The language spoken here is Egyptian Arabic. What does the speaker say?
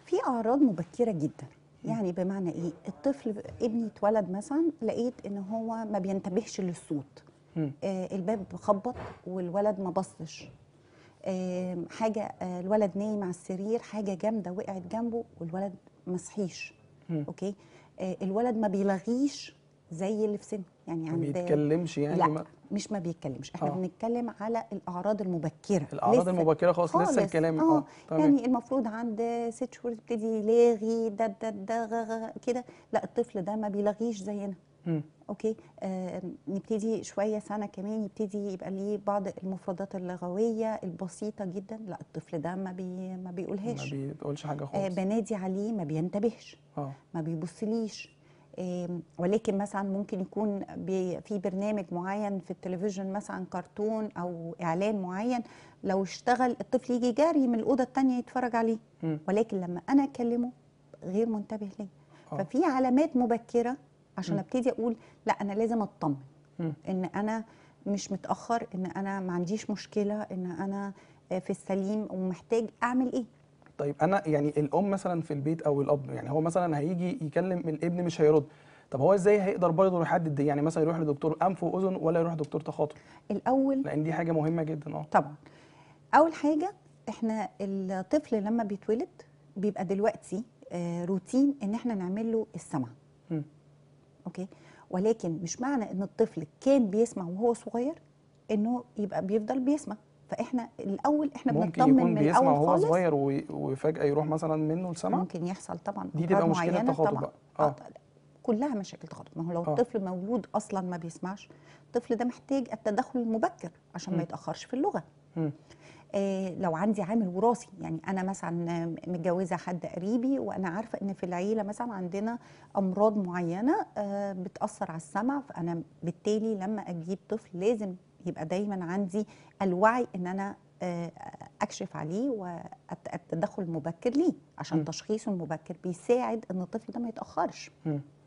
في اعراض مبكره جدا يعني بمعنى ايه الطفل ابني اتولد مثلا لقيت ان هو ما بينتبهش للصوت مم. آه الباب خبط والولد ما بصش آه حاجه آه الولد نايم على السرير حاجه جامده وقعت جنبه والولد ما صحيش مم. اوكي آه الولد ما بيلغيش زي اللي في سنه يعني ما عند بيتكلمش يعني لا ما مش ما بيتكلمش احنا آه. بنتكلم على الاعراض المبكره الاعراض لسه- المبكره خالص لسه خالص. الكلام اه اه تمام يعني المفروض عند ست شهور يبتدي يلاغي ده ده ده غ- غ- كده لا الطفل ده ما بيلغيش زينا مم. اوكي آه نبتدي شويه سنه كمان يبتدي يبقى ليه بعض المفردات اللغويه البسيطه جدا لا الطفل ده ما بي ما ما بيقولهاش بيقولش حاجه آه خالص بنادي عليه ما بينتبهش اه ما بيبصليش آم، ولكن مثلا ممكن يكون بي- في برنامج معين في التلفزيون مثلا كرتون او اعلان معين لو اشتغل الطفل يجي جاري من الاوضه الثانيه يتفرج عليه مم. ولكن لما انا اكلمه غير منتبه ليه آه. ففي علامات مبكره عشان مم. ابتدي اقول لا انا لازم اطمن مم. ان انا مش متاخر ان انا ما عنديش مشكله ان انا آه، في السليم ومحتاج اعمل ايه طيب انا يعني الام مثلا في البيت او الاب يعني هو مثلا هيجي يكلم الابن مش هيرد طب هو ازاي هيقدر برضه يحدد ده؟ يعني مثلا يروح لدكتور انف واذن ولا يروح دكتور تخاطب الاول لان دي حاجه مهمه جدا اه طبعا اول حاجه احنا الطفل لما بيتولد بيبقى دلوقتي آه، روتين ان احنا نعمل له السمع مم. اوكي ولكن مش معنى ان الطفل كان بيسمع وهو صغير انه يبقى بيفضل بيسمع فاحنا الاول احنا ممكن بنطمن يكون من بيسمع الاول وهو خالص صغير وي- وفجاه يروح مثلا منه السمع ممكن يحصل طبعا دي تبقى أمراض مشكلة معينة تخاطب طبعا بقى. آه. آه. كلها مشاكل تخاطب ما هو لو آه. الطفل مولود اصلا ما بيسمعش الطفل ده محتاج التدخل المبكر عشان مم. ما يتاخرش في اللغه مم. آه، لو عندي عامل وراثي يعني انا مثلا متجوزه حد قريبي وانا عارفه ان في العيله مثلا عندنا امراض معينه آه، بتاثر على السمع فانا بالتالي لما اجيب طفل لازم يبقى دايما عندي الوعي ان انا آه، اكشف عليه والتدخل المبكر ليه عشان م. تشخيصه المبكر بيساعد ان الطفل ده ما يتاخرش مم.